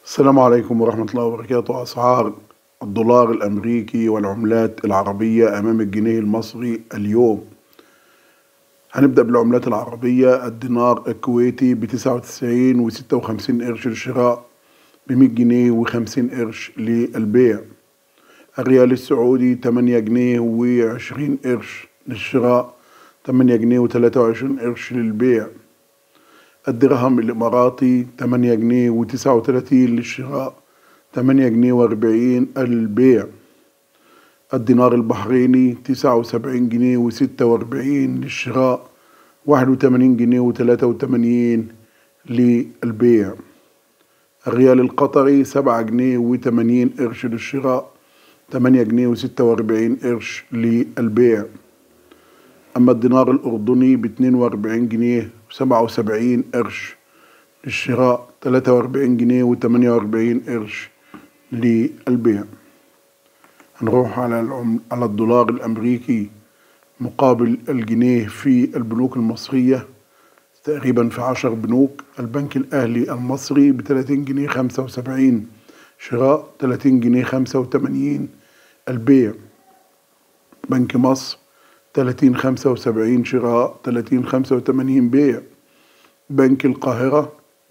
السلام عليكم ورحمة الله وبركاته أسعار الدولار الأمريكي والعملات العربية أمام الجنيه المصري اليوم هنبدأ بالعملات العربية الدينار الكويتي بتسعة وتسعين وستة وخمسين قرش للشراء بمية جنيه وخمسين قرش للبيع الريال السعودي تمانية جنيه وعشرين قرش للشراء تمانية جنيه وتلاتة وعشرين قرش للبيع الدرهم الإماراتي تمانية جنيه وتسعة وتلاتين للشراء تمانية جنيه وأربعين البيع الدينار البحريني تسعة وسبعين جنيه وستة وأربعين للشراء واحد وتمانين جنيه وتلاتة وتمانين للبيع الريال القطري سبعة جنيه وتمانين قرش للشراء تمانية جنيه وستة وأربعين قرش للبيع أما الدينار الأردني باتنين وأربعين جنيه وسبعة وسبعين قرش للشراء تلاتة وأربعين جنيه وتمانية وأربعين قرش للبيع هنروح على العم... على الدولار الأمريكي مقابل الجنيه في البنوك المصرية تقريبا في عشر بنوك البنك الأهلي المصري بتلاتين جنيه خمسة وسبعين شراء تلاتين جنيه خمسة وتمانين البيع بنك مصر تلاتين خمسة وسبعين شراء تلاتين خمسة وتمانين بيع بنك القاهرة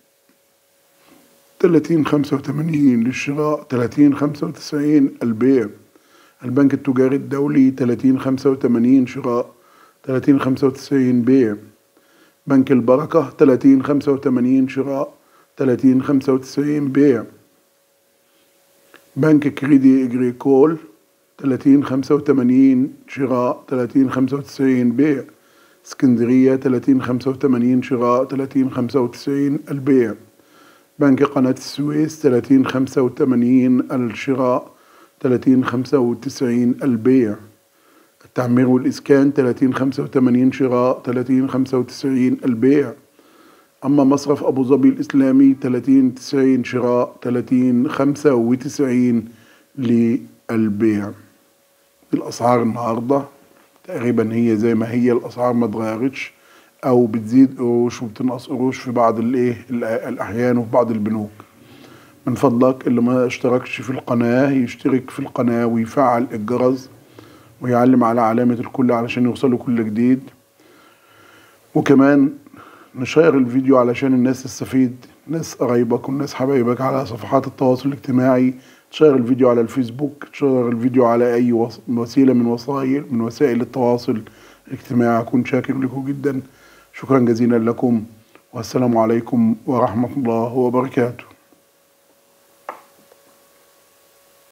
تلاتين خمسة وتمانين للشراء تلاتين خمسة وتسعين البيع البنك التجاري الدولي تلاتين خمسة وتمانين شراء تلاتين خمسة وتسعين بيع بنك البركة تلاتين خمسة وتمانين شراء تلاتين خمسة وتسعين بيع بنك كريدي إجريكول تلاتين خمسة وتمانين شراء تلاتين خمسة وتسعين بيع اسكندرية تلاتين خمسة وتمانين شراء تلاتين خمسة وتسعين البيع بنك قناة السويس تلاتين خمسة وتمانين الشراء تلاتين خمسة وتسعين البيع التعمير والإسكان تلاتين خمسة وتمانين شراء تلاتين خمسة وتسعين البيع أما مصرف أبو ظبي الإسلامي تلاتين تسعين شراء تلاتين خمسة وتسعين للبيع الأسعار النهاردة تقريبا هي زي ما هي الأسعار ما اتغيرتش أو بتزيد قروش وبتنقص قروش في بعض الإيه الأحيان وفي بعض البنوك من فضلك اللي ما اشتركش في القناة يشترك في القناة ويفعل الجرس ويعلم على علامة الكل علشان يوصله كل جديد وكمان نشير الفيديو علشان الناس تستفيد ناس قرايبك والناس حبايبك على صفحات التواصل الاجتماعي تشير الفيديو على الفيسبوك تشير الفيديو على أي وسيلة من وسائل من وسائل التواصل الاجتماعي أكون شاكر لكم جدا شكرا جزيلا لكم والسلام عليكم ورحمة الله وبركاته